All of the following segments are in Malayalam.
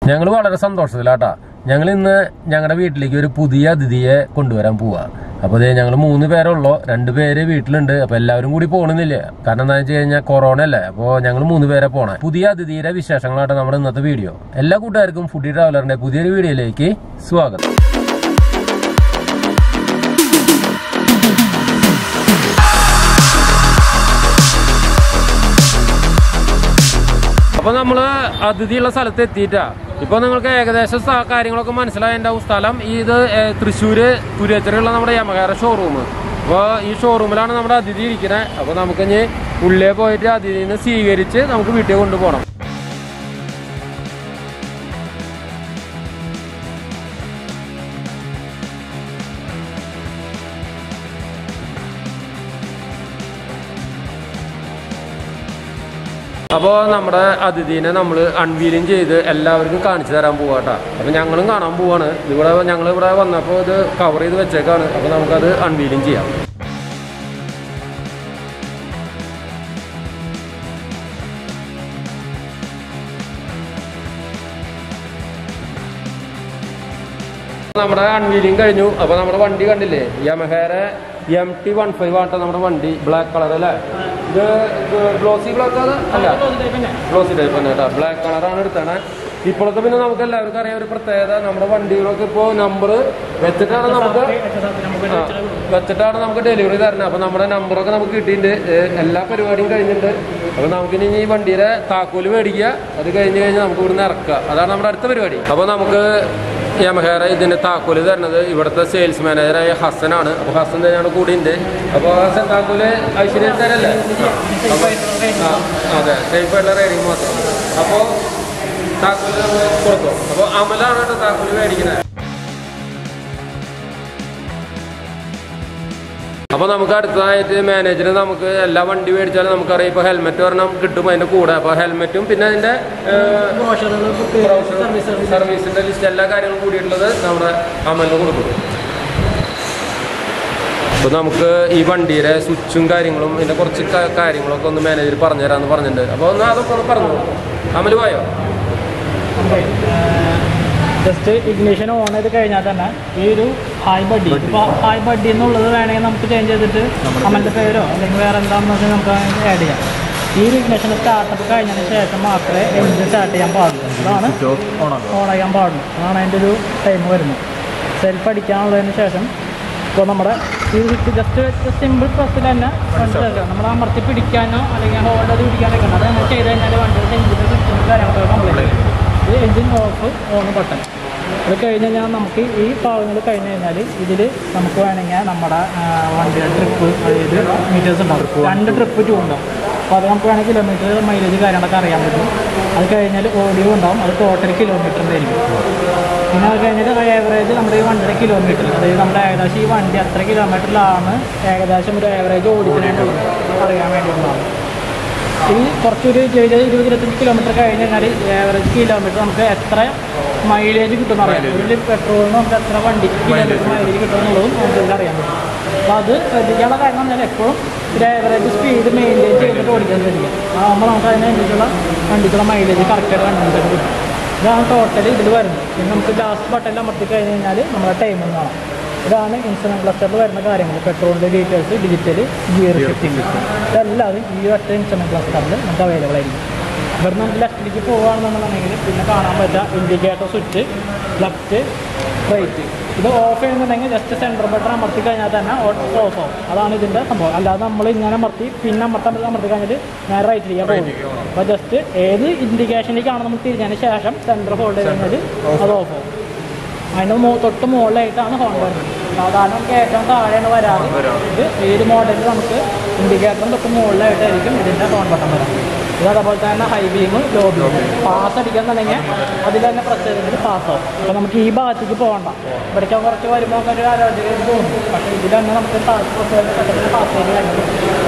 ഞങ്ങൾ വളരെ സന്തോഷത്തിലാട്ടാ ഞങ്ങൾ ഇന്ന് ഞങ്ങളുടെ വീട്ടിലേക്ക് ഒരു പുതിയ അതിഥിയെ കൊണ്ടുവരാൻ പോവാ അപ്പൊ ദേ ഞങ്ങൾ മൂന്ന് പേരുള്ളൂ രണ്ട് പേര് വീട്ടിലുണ്ട് അപ്പൊ എല്ലാവരും കൂടി പോകണമെന്നില്ല കാരണം എന്താ വെച്ച് കഴിഞ്ഞാൽ കൊറോണ അല്ലേ അപ്പൊ ഞങ്ങൾ മൂന്ന് പേരെ പോണേ പുതിയ അതിഥിയുടെ വിശേഷങ്ങളാണ് നമ്മുടെ ഇന്നത്തെ വീഡിയോ എല്ലാ കൂട്ടുകാർക്കും ഫുഡി ട്രാവലറിന്റെ പുതിയൊരു വീഡിയോയിലേക്ക് സ്വാഗതം അപ്പൊ നമ്മള് അതിഥിയുള്ള സ്ഥലത്ത് എത്തിയിട്ടാ ഇപ്പൊ നിങ്ങൾക്ക് ഏകദേശം സ- കാര്യങ്ങളൊക്കെ മനസ്സിലായിട്ടുണ്ടാവും സ്ഥലം ഇത് ഏ, തൃശ്ശൂര് തുരേച്ചറിയുള്ള നമ്മുടെ യമകാര ഷോറൂം അപ്പോൾ ഈ ഷോറൂമിലാണ് നമ്മുടെ അതിഥി ഇരിക്കുന്നത് അപ്പോൾ നമുക്കിനി ഉള്ളിൽ പോയിട്ട് അതിഥിനെ സ്വീകരിച്ച് നമുക്ക് വീട്ടിൽ കൊണ്ടുപോകണം അപ്പോൾ നമ്മുടെ അതിഥീനെ നമ്മൾ അൺവീലിംഗ് ചെയ്ത് എല്ലാവർക്കും കാണിച്ചു തരാൻ പോവാട്ടാ അപ്പോൾ ഞങ്ങളും കാണാൻ പോവാണ് ഇവിടെ ഞങ്ങൾ ഇവിടെ വന്നപ്പോൾ ഇത് കവർ ചെയ്ത് വെച്ചേക്കാണ് അപ്പോൾ നമുക്കത് അൺവീലിംഗ് ചെയ്യാം നമ്മുടെ അൺവീലിംഗ് കഴിഞ്ഞു അപ്പോൾ നമ്മുടെ വണ്ടി കണ്ടില്ലേ യമഹേരെ എം ടി വൺ ഫൈവ് ആട്ടോ നമ്മുടെ വണ്ടി ബ്ലാക്ക് കളർ അല്ലേ ഇത് ഗ്ലോസി ബ്ലാക്ക് അത് അല്ല ഗ്ലോസി ടൈപ്പ് തന്നെ കേട്ടോ ബ്ലാക്ക് കളറാണ് എടുത്തത് ഇപ്പോഴത്തെ പിന്നെ നമുക്ക് എല്ലാവർക്കും അറിയാം ഒരു പ്രത്യേകത നമ്മുടെ വണ്ടികളൊക്കെ ഇപ്പോൾ നമ്പർ വെച്ചിട്ടാണ് നമുക്ക് ആ, വെച്ചിട്ടാണ് നമുക്ക് ഡെലിവറി തരുന്നത് അപ്പൊ നമ്മുടെ നമ്പറൊക്കെ നമുക്ക് കിട്ടിയിട്ടുണ്ട് ഏ, എല്ലാ പരിപാടിയും കഴിഞ്ഞിട്ടുണ്ട് അപ്പൊ നമുക്കിനി ഈ വണ്ടിയുടെ താക്കോല് മേടിക്കുക അത് കഴിഞ്ഞ് കഴിഞ്ഞ് നമുക്ക് ഇവിടുന്ന് ഇറക്കുക അതാണ് നമ്മുടെ അടുത്ത പരിപാടി അപ്പൊ നമുക്ക് യമഹേറ ഇതിന്റെ താക്കോല് തരുന്നത് ഇവിടുത്തെ സെയിൽസ് മാനേജറായ ഹസനാണ് അപ്പൊ ഹസൻ തന്നെയാണ് കൂടിയുണ്ട് അപ്പൊ ഹസൻ താക്കോല് ഐശ്വര്യ തരല്ലേ അപ്പൊ ആ, അതെ സേഫ് ആയിട്ടുള്ള റൈഡിങ് മാത്രം അപ്പോ താക്കോല് നമ്മൾ കൊടുത്തു അപ്പൊ അമലാണ് കേട്ടോ താക്കോല് മേടിക്കുന്നത് അപ്പൊ നമുക്ക് അടുത്തതായിട്ട് മാനേജർ നമുക്ക് എല്ലാ വണ്ടി മേടിച്ചാലും നമുക്കറിയാം ഇപ്പൊ ഹെൽമെറ്റ് ഒരെണ്ണം കിട്ടും അതിന്റെ കൂടെ അപ്പൊ ഹെൽമെറ്റും പിന്നെ അതിന്റെ സർവീസിന്റെ ലിസ്റ്റ് എല്ലാ കാര്യങ്ങളും കൂടിയിട്ടുള്ളത് നമ്മുടെ അമലിന് കൊടുക്കും അപ്പൊ നമുക്ക് ഈ വണ്ടിയുടെ സ്വിച്ചും കാര്യങ്ങളും ഇതിന്റെ കുറച്ച് ക- കാര്യങ്ങളൊക്കെ ഒന്ന് മാനേജർ പറഞ്ഞുതരാന്ന് പറഞ്ഞിട്ടുണ്ട് അപ്പൊ ഒന്ന് അതൊക്കെ ഒന്ന് പറഞ്ഞു അമല് പോയോ ജസ്റ്റ് ഇഗ്നിഷൻ ഓൺ ചെയ്ത് കഴിഞ്ഞാൽ തന്നെ ഈ ഒരു ഹായ് ബഡ്ഡി ഇപ്പോൾ ഹായ് ബഡ്ഡി എന്നുള്ളത് വേണമെങ്കിൽ നമുക്ക് ചേഞ്ച് ചെയ്തിട്ട് അമ്മൻ്റെ പേരോ അല്ലെങ്കിൽ വേറെ എന്താണെന്ന് വെച്ചാൽ നമുക്ക് ആഡ് ചെയ്യാം ഈ ഒരു ഇഗ്നിഷൻ സ്റ്റാർട്ടപ്പ് കഴിഞ്ഞതിന് ശേഷം മാത്രമേ എഞ്ചിൻ സ്റ്റാർട്ട് ചെയ്യാൻ പാടുള്ളൂ അതാണ് ഓൺ ചെയ്യാൻ പാടുള്ളൂ അതാണ് അതിൻ്റെ ഒരു ടൈം വരുന്നത് സെൽഫ് അടിക്കാനുള്ളതിന് ശേഷം ഇപ്പോൾ നമ്മുടെ ഈ ജസ്റ്റ് സിമ്പിൾ പ്രസ്സിൽ തന്നെ മനസ്സിലാക്കുക നമ്മൾ അമർത്തി പിടിക്കാനോ അല്ലെങ്കിൽ ഹോൾഡ് ചെയ്ത് പിടിക്കാനോ ഒക്കെ ഉണ്ട് അത് നമ്മൾ ചെയ്ത് കഴിഞ്ഞാൽ വണ്ടിയുടെ എഞ്ചിൻ്റെ സിസ്റ്റം കാര്യങ്ങളൊക്കെ കംപ്ലീറ്റ് ചെയ്യും ഇത് എഞ്ചിൻ ഓഫ് ഓൺ ബട്ടൺ അത് കഴിഞ്ഞ് കഴിഞ്ഞാൽ നമുക്ക് ഈ ഭാഗങ്ങൾ കഴിഞ്ഞ് കഴിഞ്ഞാൽ ഇതിൽ നമുക്ക് വേണമെങ്കിൽ നമ്മുടെ ആ, വണ്ടിയുടെ ട്രിപ്പ് അതായത് മീറ്റേഴ്സ് ഉണ്ടാവും രണ്ട് ട്രിപ്പ് ടൂ ഉണ്ടാവും അപ്പോൾ അത് നമുക്ക് വേണമെങ്കിൽ കിലോമീറ്റർ മൈലേജ് കാര്യങ്ങളൊക്കെ അറിയാൻ പറ്റും അത് കഴിഞ്ഞാൽ ഓഡിയോ ഉണ്ടാവും അത് ടോട്ടൽ കിലോമീറ്ററിൻ്റെ ആയിരിക്കും പിന്നെ അത് കഴിഞ്ഞിട്ട് ഏവറേജ് നമ്മുടെ ഈ വണ്ടിയുടെ കിലോമീറ്റർ അതായത് നമ്മുടെ ഏകദേശം ഈ വണ്ടി എത്ര കിലോമീറ്ററിലാണ് ഏകദേശം ഒരു ഏവറേജ് ഓടിച്ചിട്ടുള്ളത് അറിയാൻ വേണ്ടിയുള്ളതാണ് ഈ കുറച്ചൊരു ഇരുപത് ഇരുപത് ഇരുപത്തഞ്ച് കിലോമീറ്റർ കഴിഞ്ഞ് കഴിഞ്ഞാൽ ഏവറേജ് കിലോമീറ്റർ നമുക്ക് എത്ര മൈലേജ് കിട്ടുമെന്ന് അറിയാം ഒരു ലിറ്ററിന് നമുക്ക് എത്ര വണ്ടിക്ക് കിലോമീറ്റർ മൈലേജ് കിട്ടുമെന്നുള്ളതും നമുക്ക് ഇതിൽ അറിയാൻ പറ്റും അപ്പോൾ അത് ശ്രദ്ധിക്കാനുള്ള കാരണം എന്ന് പറഞ്ഞാൽ എപ്പോഴും ഒരു ഏവറേജ് സ്പീഡ് മെയിൻറ്റെയിൻ ചെയ്തിട്ട് ഓടിക്കാൻ ശ്രദ്ധിക്കുക അതാകുമ്പോൾ നമുക്ക് അതിനനുസരിച്ചുള്ള വണ്ടിക്കുള്ള മൈലേജ് കറക്റ്റായിട്ട് കണ്ടുപിടിക്കാൻ കിട്ടും ഇതാണ് ടോട്ടൽ ഇതിൽ വരുന്നത് പിന്നെ നമുക്ക് ലാസ്റ്റ് ബട്ടണിൽ അമർത്തി കഴിഞ്ഞ് കഴിഞ്ഞാൽ നമ്മുടെ ടൈമിംഗ് കാണാം ഇതാണ് ഇൻഷുറൻസ് ക്ലസ്റ്ററിൽ വരുന്ന കാര്യങ്ങൾ പെട്രോളിൻ്റെ ഡീറ്റെയിൽസ് ഡിജിറ്റൽ ഗിയർ ഷിഫ്റ്റിംഗ് ഇതെല്ലാവരും ഈ ഒറ്റ ഇൻഷുറൻസ് ക്ലസ്റ്ററിൽ നമുക്ക് അവൈലബിൾ ആയിരിക്കും ഇവിടെ നമുക്ക് ലെഫ്റ്റിലേക്ക് പോകുകയാണെന്നുണ്ടെങ്കിൽ പിന്നെ കാണാൻ പറ്റുക ഇൻഡിക്കേറ്റർ സ്വിച്ച് ലെഫ്റ്റ് റൈറ്റ് ഇത് ഓഫ് ചെയ്യുന്നുണ്ടെങ്കിൽ ജസ്റ്റ് സെൻറ്റർ ബട്ടൺ അമർത്തി കഴിഞ്ഞാൽ തന്നെ ഓഫ് ആവും അതാണ് ഇതിൻ്റെ സംഭവം അല്ലാതെ നമ്മൾ ഇങ്ങനെ അമർത്തി പിന്നെ അമർത്താൻ പറ്റുന്ന അമർത്തി കഴിഞ്ഞാൽ നേരെ റൈറ്റിലേക്ക് പോകും അപ്പോൾ ജസ്റ്റ് ഏത് ഇൻഡിക്കേഷനിലേക്കാണ് നമ്മൾ തിരിഞ്ഞതിന് ശേഷം സെൻറ്റർ ഹോൾഡ് ചെയ്ത് കഴിഞ്ഞാൽ അത് ഓഫ് ആവും അതിന് മോ- തൊട്ട് മുകളിലായിട്ടാണ് ഹോൺ വരുന്നത് സാധാരണ നമുക്ക് ഏറ്റവും താഴെയാണ് വരാറ് ഇത് ഈ ഒരു മോഡലിൽ നമുക്ക് ഇൻഡിക്കേറ്ററും തൊട്ട് മുകളിലായിട്ടായിരിക്കും ഇതിൻ്റെ ഹോൺ ബട്ടൺ വരാം ഇത് അതേപോലെ തന്നെ high beam low beam pass അടിക്കുന്നുണ്ടെങ്കിൽ അതിൽ തന്നെ പ്രസ് ചെയ്തിട്ട് പാസ് ആവും അപ്പോൾ നമുക്ക് ഈ ഭാഗത്തേക്ക് പോകണ്ട ഇവിടേക്ക് കുറച്ച് വരുമ്പോൾ നമുക്ക് ഒരു ആരോഗ്യം തോന്നും പക്ഷേ ഇതിൽ തന്നെ നമുക്ക് പാസ് പെട്ടെന്ന് പാസ് ചെയ്ത് കഴിഞ്ഞു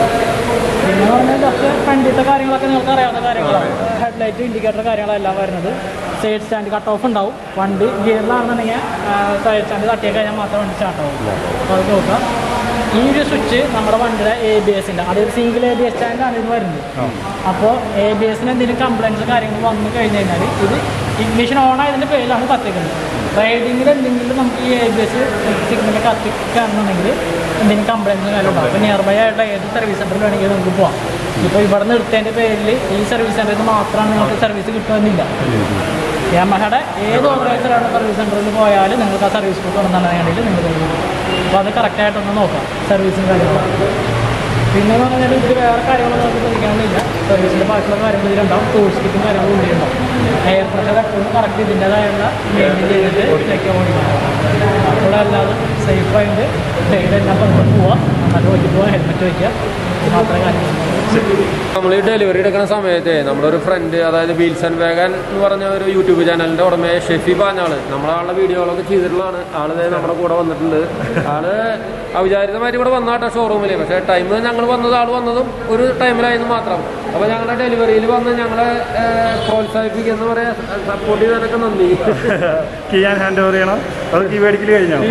പിന്നെ പറഞ്ഞാൽ ജസ്റ്റ് ഫ്രണ്ടിലത്തെ കാര്യങ്ങളൊക്കെ നിങ്ങൾക്ക് അറിയാവുന്ന കാര്യങ്ങളാണ് ഹെഡ്ലൈറ്റ് ഇൻഡിക്കേറ്റർ കാര്യങ്ങളെല്ലാം വരുന്നത് സൈഡ് സ്റ്റാൻഡ് കട്ട് ഓഫ് ഉണ്ടാവും വണ്ടി ഗിയറിലാണെന്നുണ്ടെങ്കിൽ സൈഡ് സ്റ്റാൻഡ് തട്ടിയ കഴിഞ്ഞാൽ മാത്രം വണ്ടി സ്റ്റാർട്ട് ആവും അപ്പോൾ അത് നോക്കാം ഈ ഒരു സ്വിച്ച് നമ്മുടെ വണ്ടിയുടെ എ ബി എസിൻ്റെ അതായത് സിംഗിൾ എ ബി എസ് സ്റ്റാൻഡാണ് ഇത് വരുന്നത് അപ്പോൾ എ ബി എസിന് എന്തെങ്കിലും കംപ്ലൈൻറ്റ്സ് കാര്യങ്ങൾ വന്നു കഴിഞ്ഞ് കഴിഞ്ഞാൽ ഇത് ഇഗ്നിഷൻ ഓൺ ആയതിൻ്റെ പേരിലാണ് കത്തിക്കുന്നത് റൈഡിങ്ങിൽ എന്തെങ്കിലും നമുക്ക് ഈ എ ബി എസ് സിഗ്നൽ കത്തിക്കുകയാണെന്നുണ്ടെങ്കിൽ എന്തെങ്കിലും കംപ്ലൈൻറ്റ് കാര്യം ഉണ്ടാവും അപ്പോൾ നിയർ ബൈ ആയിട്ടുള്ള ഏത് സർവീസ് സെൻറ്ററിൽ വേണമെങ്കിൽ നമുക്ക് പോവാം ഇപ്പോൾ ഇവിടെ നിർത്തേൻ്റെ പേരിൽ ഈ സർവീസ് സെൻറ്ററിൽ നിന്ന് മാത്രമാണ് നിങ്ങൾക്ക് സർവീസ് കിട്ടുമെന്നില്ല യമഹയുടെ ഏത് ഓപ്പറേറ്ററാണ് സർവീസ് സെൻറ്ററിൽ പോയാലും നിങ്ങൾക്ക് ആ സർവീസ് ബുക്ക് ഉണ്ടെന്നാണ് വേണ്ടിയിട്ട് നിങ്ങൾ അപ്പോൾ അത് കറക്റ്റായിട്ടൊന്ന് നോക്കാം സർവീസും കാര്യങ്ങളും പിന്നെ എന്ന് പറഞ്ഞാൽ ഇതിൽ വേറെ കാര്യങ്ങളൊന്നും നമുക്ക് ശ്രദ്ധിക്കാനില്ല സർവീസിൻ്റെ ബാക്കിയുള്ള കാര്യങ്ങൾ ഇതിലുണ്ടാവും ടൂൾസ് കിറ്റും കാര്യങ്ങളും ഉള്ളിലുണ്ടാവും എയർ പ്രഷർ എപ്പോഴും കറക്റ്റ് ഇതിൻ്റെതായുള്ള മെയിൻറ്റെയിൻ ചെയ്തിട്ട് ചെക്ക് ഓടിക്കണം അപ്പോൾ അല്ലാതെ സേഫായിട്ട് ഡെയിലെല്ലാം പുറത്തോട്ട് പോവാം നന്നായിട്ട് ഓടി പോവാം ഹെൽമെറ്റ് വയ്ക്കുക ഇത് മാത്രമേ കാര്യങ്ങളുള്ളൂ നമ്മൾ ഈ ഡെലിവറി എടുക്കുന്ന സമയത്ത് നമ്മുടെ ഒരു ഫ്രണ്ട് അതായത് വീൽസൺ വേഗൻ എന്ന് പറഞ്ഞ ഒരു യൂട്യൂബ് ചാനലിന്റെ ഉടമ ഷെഫി പാഞ്ഞാള് നമ്മളെ ആളുടെ വീഡിയോകളൊക്കെ ചെയ്തിട്ടുള്ളതാണ് ആള് ദേ നമ്മുടെ കൂടെ വന്നിട്ടുണ്ട് ആള് അവിചാരിതമായിട്ട് ഇവിടെ വന്നാട്ടോ ഷോറൂമിൽ പക്ഷേ ടൈം ഞങ്ങൾ വന്നത് ആൾ വന്നതും ഒരു ടൈമിലായിരുന്നു മാത്രം അപ്പൊ ഞങ്ങളുടെ ഡെലിവറിയിൽ വന്ന് ഞങ്ങളെ ഏഹ്, പ്രോത്സാഹിപ്പിക്കുന്ന പറയാ സപ്പോർട്ട് ചെയ്തതിനൊക്കെ നന്ദി കീ ഞാൻ ഹാൻഡ് ഓവർ ചെയ്യണം അത് കീ മേടിക്കൽ കഴിഞ്ഞോ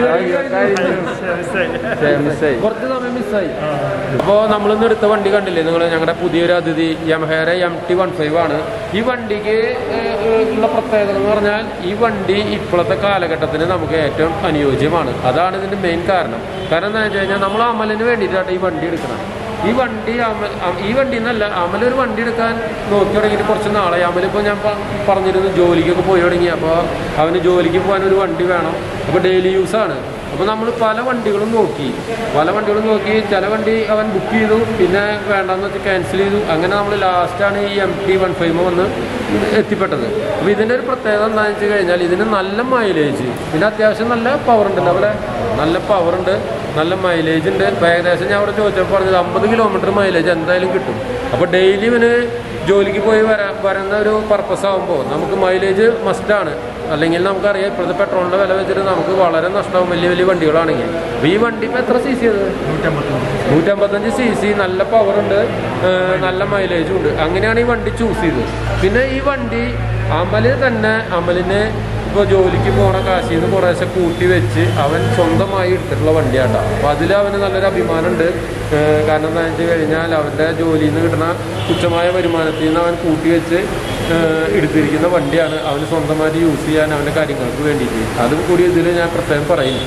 മിസ്സായി കുറച്ച് സമയം മിസ്സായി അപ്പോ നമ്മളിന്ന് എടുത്ത വണ്ടി കണ്ടില്ലേ നിങ്ങൾ ഞങ്ങളുടെ പുതിയൊരു അതിഥി യമഹേര എം ടി വൺ ഫൈവ് ആണ് ഈ വണ്ടിക്ക് ഏഹ്, ഏഹ്, ഉള്ള പ്രത്യേകത എന്ന് പറഞ്ഞാൽ ഈ വണ്ടി ഇപ്പോഴത്തെ കാലഘട്ടത്തിന് നമുക്ക് ഏറ്റവും അനുയോജ്യമാണ് അതാണ് ഇതിന്റെ മെയിൻ കാരണം കാരണം എന്താ വെച്ച് കഴിഞ്ഞാൽ നമ്മൾ അമലിന് വേണ്ടിയിട്ടാണ് ഈ വണ്ടി എടുക്കണം ഈ വണ്ടി അമൽ അം- ഈ വണ്ടി എന്നല്ല അമൽ ഒരു വണ്ടി എടുക്കാൻ നോക്കി തുടങ്ങിയിട്ട് കുറച്ച് നാളെ അമലിപ്പോൾ ഞാൻ പ- പറഞ്ഞിരുന്നു ജോലിക്കൊക്കെ പോയി തുടങ്ങി അപ്പോൾ അവന് ജോലിക്ക് പോകാൻ ഒരു വണ്ടി വേണം അപ്പോൾ ഡെയിലി യൂസ് ആണ് അപ്പോൾ നമ്മൾ പല വണ്ടികളും നോക്കി പല വണ്ടികളും നോക്കി ചില വണ്ടി അവൻ ബുക്ക് ചെയ്തു പിന്നെ വേണ്ടെന്ന് വെച്ച് ക്യാൻസൽ ചെയ്തു അങ്ങനെ നമ്മൾ ലാസ്റ്റാണ് ഈ എം ടി വൺ ഫൈവ് വന്ന് എത്തിപ്പെട്ടത് അപ്പോൾ ഇതിൻ്റെ ഒരു പ്രത്യേകത എന്താണെന്ന് വെച്ച് കഴിഞ്ഞാൽ ഇതിന് നല്ല മൈലേജ് പിന്നെ അത്യാവശ്യം നല്ല പവർ ഉണ്ടല്ലോ അവിടെ നല്ല പവർ ഉണ്ട് നല്ല മൈലേജ് ഉണ്ട് ഇപ്പം ഏകദേശം ഞാൻ അവിടെ ചോദിച്ചപ്പോൾ പറഞ്ഞത് അമ്പത് കിലോമീറ്റർ മൈലേജ് എന്തായാലും കിട്ടും അപ്പോൾ ഡെയിലി ഇവന് ജോലിക്ക് പോയി വരാ വരുന്ന ഒരു പർപ്പസ് ആകുമ്പോൾ നമുക്ക് മൈലേജ് മസ്റ്റാണ് അല്ലെങ്കിൽ നമുക്കറിയാം ഇപ്പോഴത്തെ പെട്രോളിൻ്റെ വില വെച്ചിട്ട് നമുക്ക് വളരെ നഷ്ടമാവും വലിയ വലിയ വണ്ടികളാണെങ്കിൽ അപ്പോൾ ഈ വണ്ടി ഇപ്പോൾ എത്ര സി സി അത് നൂറ്റമ്പത്തഞ്ച് സി സി നല്ല പവർ ഉണ്ട് ഏഹ് നല്ല മൈലേജും ഉണ്ട് അങ്ങനെയാണ് ഈ വണ്ടി ചൂസ് ചെയ്തത് പിന്നെ ഈ വണ്ടി അമല് തന്നെ അമലിനെ ഇപ്പോൾ ജോലിക്ക് പോണ കാശിൽ നിന്ന് കുറേശ്ശെ കൂട്ടി വെച്ച് അവൻ സ്വന്തമായി എടുത്തിട്ടുള്ള വണ്ടിയാട്ടോ അപ്പോൾ അതിൽ അവന് നല്ലൊരു അഭിമാനമുണ്ട് ഏഹ് കാരണം എന്താ വെച്ച് കഴിഞ്ഞാൽ അവൻ്റെ ജോലിയിൽ നിന്ന് കിട്ടുന്ന തുച്ഛമായ വരുമാനത്തിൽ നിന്ന് അവൻ കൂട്ടി വെച്ച് ഏഹ് എടുത്തിരിക്കുന്ന വണ്ടിയാണ് അവന് സ്വന്തമായിട്ട് യൂസ് ചെയ്യാൻ അവൻ്റെ കാര്യങ്ങൾക്ക് വേണ്ടിയിട്ട് അതും കൂടി ഇതിൽ ഞാൻ പ്രത്യേകം പറയുന്നു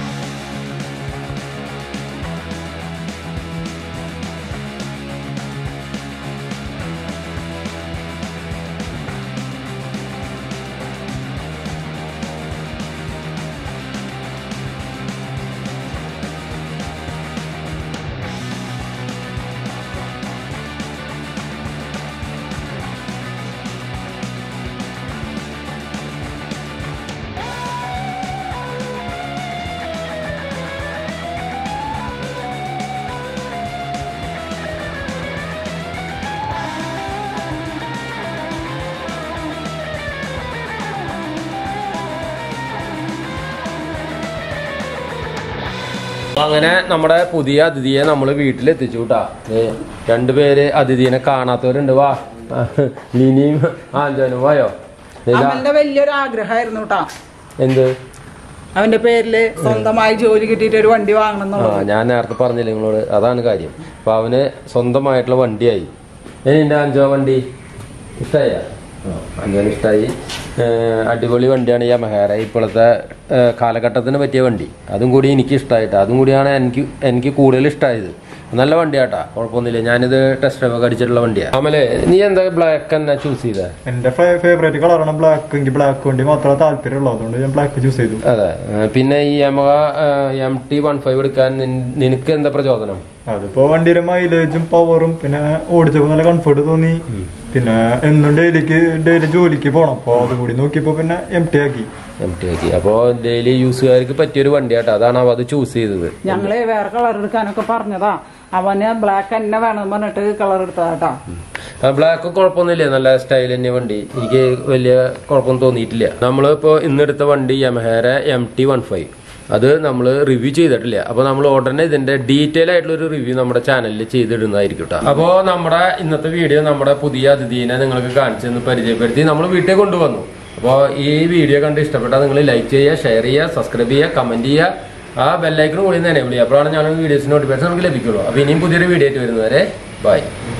അപ്പൊ അങ്ങനെ നമ്മുടെ പുതിയ അതിഥിയെ നമ്മൾ വീട്ടിലെത്തിച്ചു കേട്ടാ രണ്ടുപേര് അതിഥിനെ കാണാത്തവരുണ്ട് വാ ലിനിയും ആഞ്ചനും വായോ ഇതാ, അവന്റെ വലിയൊരു ആഗ്രഹമായിരുന്നു കേട്ടാ എന്ത് അവന്റെ പേരില് സ്വന്തമായി ജോലി കിട്ടിയിട്ട് ഒരു വണ്ടി വാങ്ങണം ആ എന്നുള്ളത് ഞാൻ നേരത്തെ പറഞ്ഞില്ല നിങ്ങളോട് അതാണ് കാര്യം അപ്പൊ അവന് സ്വന്തമായിട്ടുള്ള വണ്ടിയായി ഇനി എന്റെ അഞ്ചോ വണ്ടി ഇഷ്ടായ അഞ്ചോന് ഇഷ്ടമായി അടിപൊളി വണ്ടിയാണ് ഈ മഹേര ഇപ്പോഴത്തെ ഏഹ്, കാലഘട്ടത്തിന് പറ്റിയ വണ്ടി അതും കൂടി എനിക്ക് ഇഷ്ടമായിട്ട് അതും കൂടിയാണ് എനിക്ക് എനിക്ക് കൂടുതൽ ഇഷ്ടമായത് നല്ല വണ്ടിയാട്ടാ കുഴപ്പമൊന്നുമില്ല ഞാനിത് ടെസ്റ്റ് ഡ്രൈവ് ഒക്കെ അടിച്ചിട്ടുള്ള വണ്ടിയാണ് അമലെ നീ എന്താ ബ്ലാക്ക് തന്നെ ചൂസ് ചെയ്തേ എന്റെ ഫേവറേറ്റ് കളറാണ് ബ്ലാക്ക് എനിക്ക് ബ്ലാക്ക് വണ്ടി മാത്രമേ താല്പര്യമുള്ളൂ അതുകൊണ്ട് ഞാൻ ബ്ലാക്ക് ചൂസ് ചെയ്തു അതെ ഏഹ്, പിന്നെ ഈ Yamaha M T one five എടുക്കാൻ നിൻ- നിനക്ക് എന്താ പ്രചോദനം അതിപ്പോ വണ്ടിയുടെ മൈലേജും പവറും പിന്നെ ഓടിച്ചപ്പോ നല്ല കംഫർട്ട് തോന്നി പിന്നെ എന്നും ഡെയിലിക്ക് ഡെയിലി ജോലിക്ക് പോണം അപ്പൊ അതും കൂടി നോക്കിയപ്പോ പിന്നെ എം ടി ആക്കി എം ടി ആക്കി അപ്പോൾ ഡെയിലി യൂസുകാർക്ക് പറ്റിയൊരു വണ്ടിയാട്ടോ അതാണ് അവ അത് ചൂസ് ചെയ്തത് ഞങ്ങള് വേറെ കളർ എടുക്കാനൊക്കെ പറഞ്ഞതാ അവന് ബ്ലാക്ക് തന്നെ വേണം പറഞ്ഞിട്ട് കളർ എടുത്തതാട്ടാ ബ്ലാക്ക് കുഴപ്പമൊന്നുമില്ല നല്ല സ്റ്റൈൽ തന്നെ വണ്ടി എനിക്ക് വലിയ കുഴപ്പമൊന്നും തോന്നിയിട്ടില്ല നമ്മളിപ്പോൾ ഇന്നെടുത്ത വണ്ടി യമഹേര എം ടി വൺ ഫൈവ് അത് നമ്മൾ റിവ്യൂ ചെയ്തിട്ടില്ല അപ്പോൾ നമ്മൾ ഉടനെ ഇതിന്റെ ഡീറ്റെയിൽ ആയിട്ടുള്ള ഒരു റിവ്യൂ നമ്മുടെ ചാനലിൽ ചെയ്തിടുന്നതായിരിക്കും കേട്ടോ അപ്പോൾ നമ്മുടെ ഇന്നത്തെ വീഡിയോ നമ്മുടെ പുതിയ അതിഥീനെ നിങ്ങൾക്ക് കാണിച്ചു തന്ന് പരിചയപ്പെടുത്തി നമ്മൾ വീട്ടിൽ കൊണ്ടുവന്നു അപ്പോൾ ഈ വീഡിയോ കണ്ട് ഇഷ്ടപ്പെട്ടാൽ നിങ്ങൾ ലൈക്ക് ചെയ്യുക ഷെയർ ചെയ്യുക സബ്സ്ക്രൈബ് ചെയ്യുക കമന്റ് ചെയ്യുക ആ ബെല്ലൈക്കനും കൂടി തന്നെ എനേബിൾ ചെയ്യുക അപ്പോഴാണ് ഞാൻ വീഡിയോസിന് നോട്ടിഫിക്കേഷൻ നമുക്ക് ലഭിക്കുള്ളൂ അപ്പോൾ ഇനിയും പുതിയൊരു വീഡിയോ ആയിട്ട് വരുന്നവരെ ബൈ